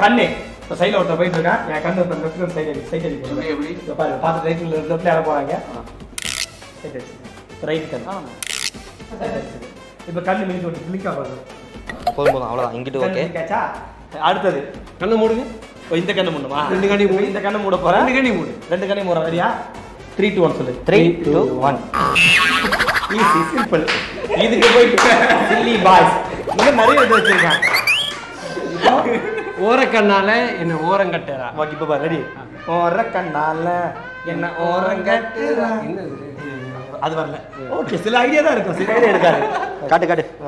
கண்ணு இப்போ சைடில் ஒருத்தர் போயிட்டு இருக்கான் என் கண்ணு இப்போ லெஃப்ட் சைடு சைட் அடிக்க எப்படி, எப்படி? இப்போ பாரு பார்த்து ரைட்டில் லெஃப்ட்ல யார போகிறாங்க சைட் அடிச்சு இப்போ ரைட் கண் இப்போ கண்ணு மினிட்டு விட்டு கிளிக் ஆகாது போதும் போதும் அவ்வளோதான் இங்கிட்டு ஓகே கேச்சா அடுத்தது கண்ணை மூடுங்க இப்போ இந்த கண்ணு மூடுமா ரெண்டு கண்ணி மூடு. இந்த கண்ணு மூட போகிறேன் ரெண்டு கண்ணி மூடு ரெண்டு கண்ணி மூட ரெடியா த்ரீ டூ ஒன் சொல்லு three two one easy simple இதுக்கு போயிட்டு சில்லி பாய்ஸ் இன்னும் நிறைய இது வச்சிருக்கான் ஓரக்கண்ணால என்ன ஓரம் கட்டுறா ஓகே இப்போ பாரு ரெடி ஓர கண்ணால என்ன ஓரங்கட்டுறா என்னது அது வரல ஓகே சில ஐடியா தான் இருக்கும் சில ஐடியா இருக்காது காட்டு காட்டு